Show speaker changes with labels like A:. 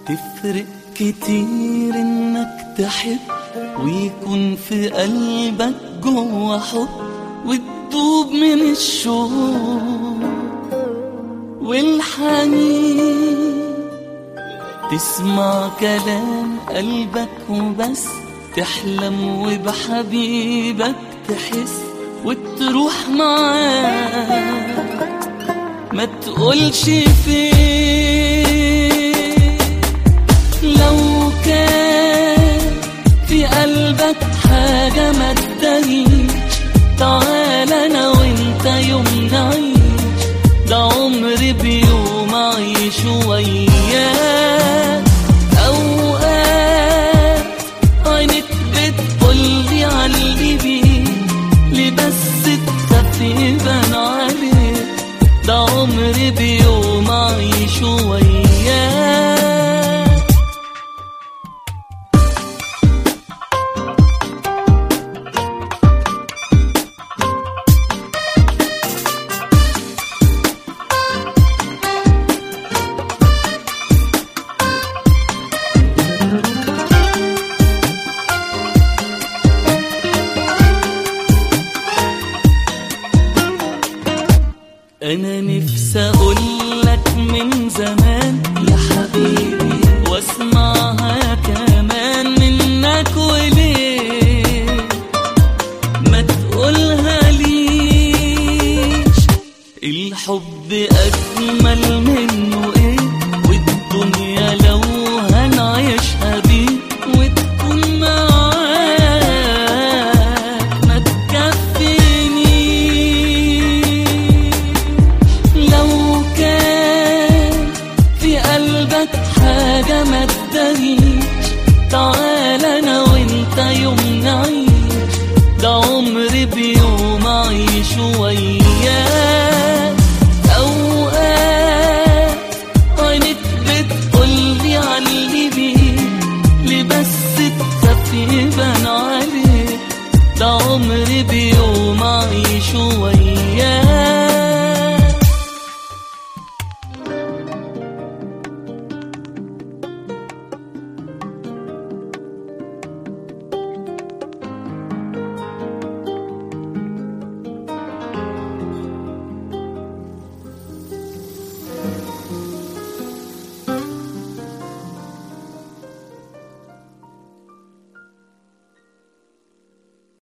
A: تفرق كتير انك تحب ويكون في قلبك جوا حب وتدوب من الشوق والحنين تسمع كلام قلبك وبس تحلم وبحبيبك تحس وتروح معاه ما تقولش فين لو كان في قلبك حاجة ما تداريش تعال انا وانت يوم نعيش ده عمري بيوم اعيش وياك اوقات عينك بتقولي عاللي بيه ليه بس تخاف يبان عليك ده عمري بيوم اعيش وياك انا نفسي اقولك من زمان يا حبيبي واسمعها كمان منك وليه ما تقولها ليش الحب اجمل منه ايه والدنيا لو هنعيشها بيه وتكون معاك ما تكفينيش لو كان في قلبك حاجة ما تداريش تعال